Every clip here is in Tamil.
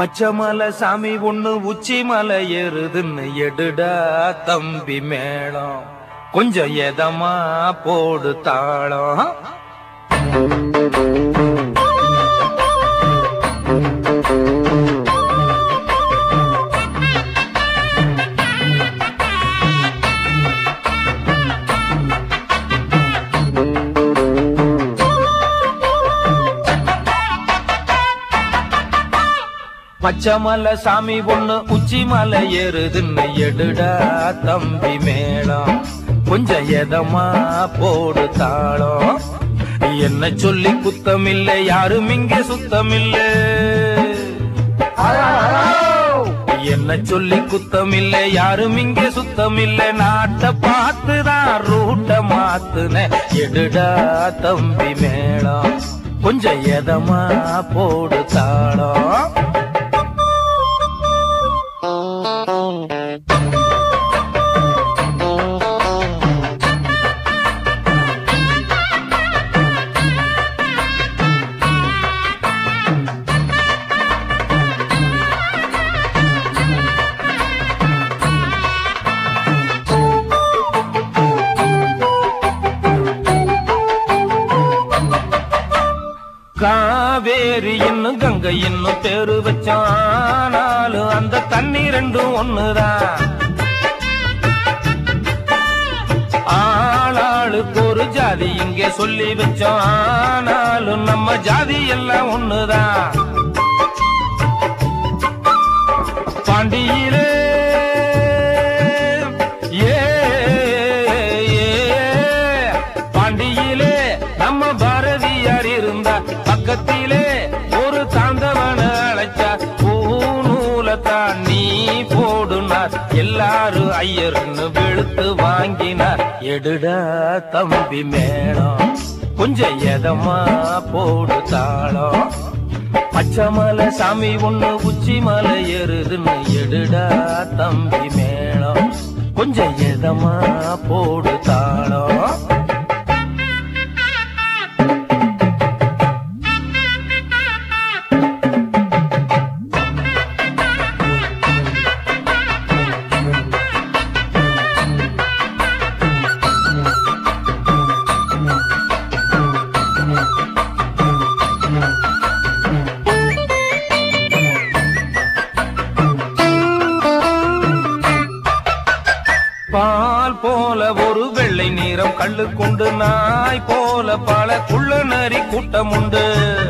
பச்சை மலை சாமி ஒண்ணு உச்சி மலை ஏறுதுன்னு எடுடா தம்பி மேளம் கொஞ்சம் எதமா போடு தாளம் பச்சை மலை சாமி ஒண்ணு உச்சி மலை ஏறுதுன்னு எடுடா தம்பி மேளம் கொஞ்சம் எதமா போடு தாளம் என்ன சொல்லி குத்தமில்லை யாரும் இங்கே சுத்தமில்லை என்ன சொல்லி குத்தமில்லை யாரும் இங்கே சுத்தமில்லை நாட்டை பார்த்துதான் ரூட்ட மாத்துன எடுடா தம்பி மேளம் கொஞ்சம் எதமா போடு தாளம் காவேரி இன்னும் கங்கை இன்னும் பேரு வச்சானாலும் அந்த தண்ணி ரெண்டும் ஒண்ணுதான் ஆளாளுக்கு ஒரு ஜாதி இங்கே சொல்லி வச்சோம் ஆனாலும் நம்ம ஜாதி எல்லாம் ஒண்ணுதான் பாண்டியிலே ஏ ஏ, பாண்டியிலே நம்ம பாரதியார் இருந்தா பக்கத்திலே ஒரு தாந்தவன அழைச்சா பூநூலத்தான் நீ போடுனார் எல்லாரும் ஐயர்னு வெளுத்து வாங்கினார் எடுடா தம்பி மேளம் கொஞ்சம் எதமா போடு தாளம் பச்சை மலை சாமி ஒண்ணு உச்சி மலை ஏறுதுன்னு எடுடா தம்பி மேளம் கொஞ்சம் எதமா போடு தாளம் பால் போல ஒரு வெள்ளை நீரம் கள்ளு கொண்டு நாய் போல பல குள்ள நரி கூட்டம் உண்டு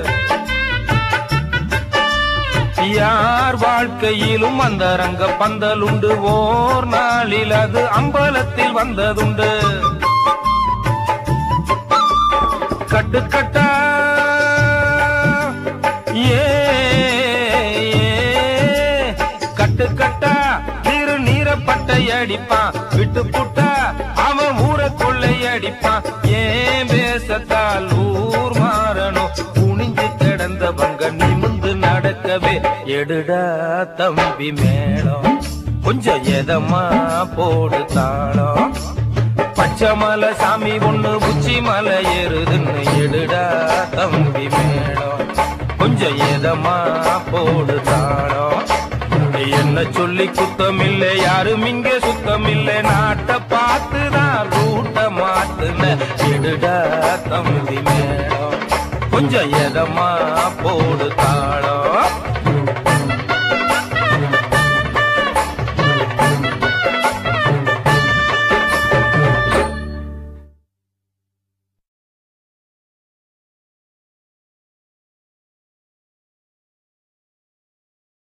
யார் வாழ்க்கையிலும் அந்த ரங்க பந்தல் உண்டு ஓர் நாளில் அது அம்பலத்தில் வந்ததுண்டு கட்டுக்கட்டா ஏ கட்டுக்கட்டா திரு நீரப்பட்டை அடிப்பான் விட்டு புட்டா அவன் ஊரை கொள்ளை அடிப்பான் ஏன் பேசத்தால் ஊர் மாறணும் குனிஞ்சு கிடந்தவங்க நிமிந்து நடக்கவே எடுடா தம்பி மேளம் கொஞ்சம் எதமா போடு தாளம் பச்சை மலை சாமி ஒண்ணு உச்சி மலை ஏறுதுன்னு எடுடா தம்பி மேளம் கொஞ்சம் எதமா போடு தாளம் என்ன சொல்லி குத்தமில்லை யாரும் இங்கே சுத்தமில்லை நாட்டை பார்த்துதான் ரூட்ட மாத்துன எடுடா தம்பி மேளம் கொஞ்சம் எதமா போடு தாளம்